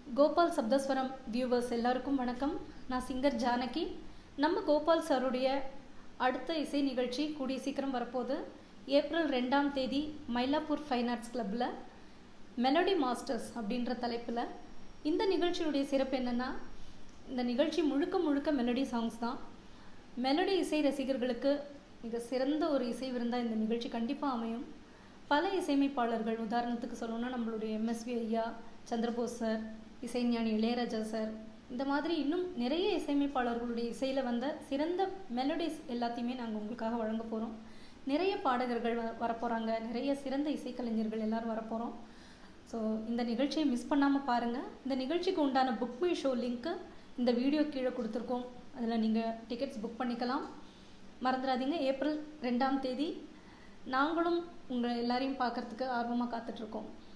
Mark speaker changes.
Speaker 1: Gopal சப்தஸ்வரம் viewers எல்லாருக்கும் வணக்கம் நான் சிங்கர் ஜானகி நம்ம கோபால் சாருடைய அடுத்த இசை நிகழ்ச்சி கூடிய சீக்கிரம் வரப்போகுது ஏப்ரல் ரெண்டாம் தேதி மயிலாப்பூர் ஃபைன் ஆர்ட்ஸ் கிளப்பில் மெலடி மாஸ்டர்ஸ் அப்படின்ற தலைப்பில் இந்த நிகழ்ச்சியுடைய சிறப்பு என்னென்னா இந்த நிகழ்ச்சி முழுக்க முழுக்க மெலடி சாங்ஸ் தான் மெலடி இசை ரசிகர்களுக்கு மிக சிறந்த ஒரு இசை விருந்தாக இந்த நிகழ்ச்சி கண்டிப்பாக அமையும் பல இசையமைப்பாளர்கள் உதாரணத்துக்கு சொல்லணும்னா நம்மளுடைய எம்எஸ்வி ஐயா சந்திரபோஸ் சார் இசைஞானி இளையராஜா சார் இந்த மாதிரி இன்னும் நிறைய இசையமைப்பாளர்களுடைய இசையில் வந்த சிறந்த மெலடிஸ் எல்லாத்தையுமே நாங்கள் உங்களுக்காக வழங்க போகிறோம் நிறைய பாடகர்கள் வ வரப்போகிறாங்க நிறைய சிறந்த இசைக்கலைஞர்கள் எல்லாரும் வரப்போகிறோம் ஸோ இந்த நிகழ்ச்சியை மிஸ் பண்ணாமல் பாருங்கள் இந்த நிகழ்ச்சிக்கு உண்டான புக் மை ஷோ லிங்க்கு இந்த வீடியோ கீழே கொடுத்துருக்கோம் அதில் நீங்கள் டிக்கெட்ஸ் புக் பண்ணிக்கலாம் மறந்துடாதீங்க ஏப்ரல் ரெண்டாம் தேதி நாங்களும் உங்கள் எல்லாரையும் பார்க்கறதுக்கு ஆர்வமாக காத்துட்ருக்கோம்